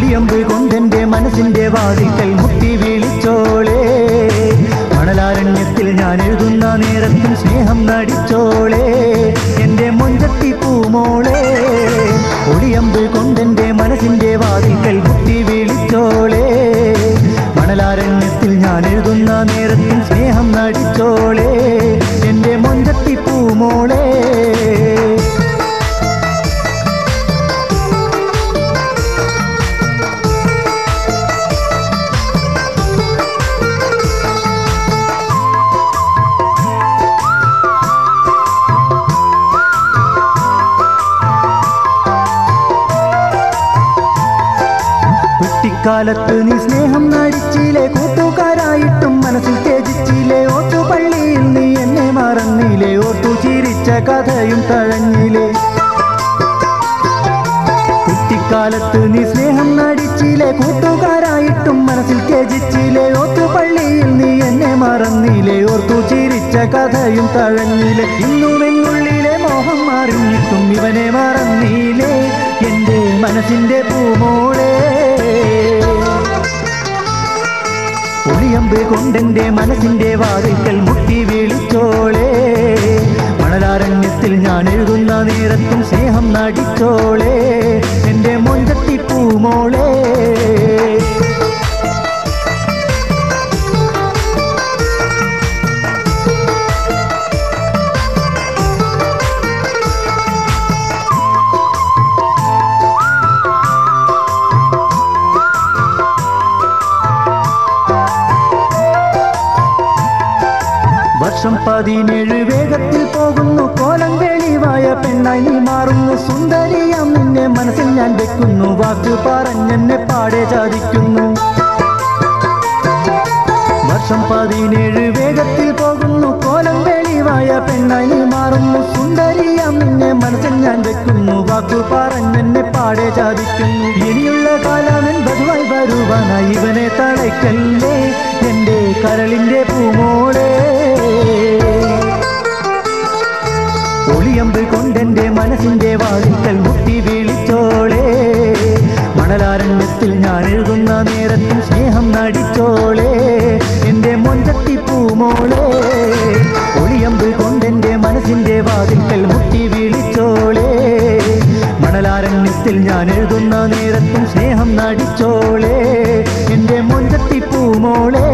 ഒളിയമ്പ് കൊണ്ടെന്റെ മനസ്സിന്റെ വാതിക്കൽ മുട്ടി വിളിച്ചോളേ മണലാരണ്യത്തിൽ ഞാൻ എഴുതുന്ന നേരത്തും സ്നേഹം നടിച്ചോളേ എന്റെ മൊഞ്ചത്തി പൂമോളെ ഒളിയമ്പ് കൊണ്ടെന്റെ മനസ്സിന്റെ വാതിക്കൽ മുട്ടി വിളിച്ചോളേ മണലാരണ്യത്തിൽ ഞാൻ എഴുതുന്ന നേരത്തും സ്നേഹം നടിച്ചോളേ എന്റെ മൊഞ്ചത്തി പൂമോളെ കുട്ടിക്കാലത്ത് നീ സ്നേഹം നടിച്ചില്ലേ കൂട്ടുകാരായിട്ടും മനസ്സിൽ ത്യജിച്ചില്ലേ ഓട്ടുപള്ളിയിൽ നീ എന്നെ മറന്നില്ലേ ഓട്ടു ചിരിച്ച കഥയും തഴഞ്ഞില്ലേ കുട്ടിക്കാലത്ത് നീ സ്നേഹം നടിച്ചില്ലേ കൂട്ടുകാരായിട്ടും മനസ്സിൽ ത്യജിച്ചില്ലേ ഓട്ടുപള്ളിയിൽ നീ എന്നെ മറന്നില്ലേ ഓർത്തു ചിരിച്ച കഥയും തഴഞ്ഞില്ലേ ഇന്നും എന്നുള്ളിലെ മോഹം അറിഞ്ഞിട്ടും ഇവനെ മറന്നില്ലേ എന്റെ മനസ്സിന്റെ പൂമോളെ ഒളിയമ്പ് കൊണ്ടെന്റെ മനസ്സിന്റെ വാതിൽക്കൽ മുട്ടി വിളിച്ചോളേ മണലാരണ്യത്തിൽ ഞാൻ എഴുതുന്ന നേരത്തും സ്നേഹം നടിച്ചോളേ എന്റെ മൊഞ്ചത്തി പൂമോളേ വർഷം പതിനേഴ് വേഗത്തിൽ പോകുന്നു കോലം വെളിവായ പെണ്ണായി നീ മാറുന്നു സുന്ദരിയാം നിന്നെ മനസ്സിൽ ഞാൻ വെക്കുന്നു വാക്ക് പറഞ്ഞെന്നെ പാടെ ചാദിക്കുന്നു വർഷം പതിനേഴ് വേഗത്തിൽ പോകുന്നു കോലം വെളിവായ പെണ്ണായി നീ മാറുന്നു സുന്ദരിയാം നിന്നെ മനസ്സിൽ ഞാൻ വെക്കുന്നു വാക്കു പറഞ്ഞെന്നെ പാടെ ചാദിക്കുന്നു ഇനിയുള്ള കാലമൻ ബധുവായി വരുവാനായി ഇവനെ തളയ്ക്കല്ലേ എന്റെ കരളിന്റെ പൂമോളെ ഒളിയമ്പ് കൊണ്ടെന്റെ മനസ്സിന്റെ വാതിൽക്കൽ മുട്ടി വിളിച്ചോളേ മണലാരണ്യത്തിൽ ഞാൻ എഴുതുന്ന നേരത്തും സ്നേഹം നടിച്ചോളേ എന്റെ മൊഞ്ചത്തി പൂമോളെ ഒളിയമ്പ് കൊണ്ടെന്റെ മനസ്സിന്റെ വാതിൽക്കൽ മുട്ടി വിളിച്ചോളേ മണലാരണ്യത്തിൽ ഞാൻ എഴുതുന്ന നേരത്തും സ്നേഹം നടിച്ചോളേ എന്റെ മൊഞ്ചത്തി പൂമോളെ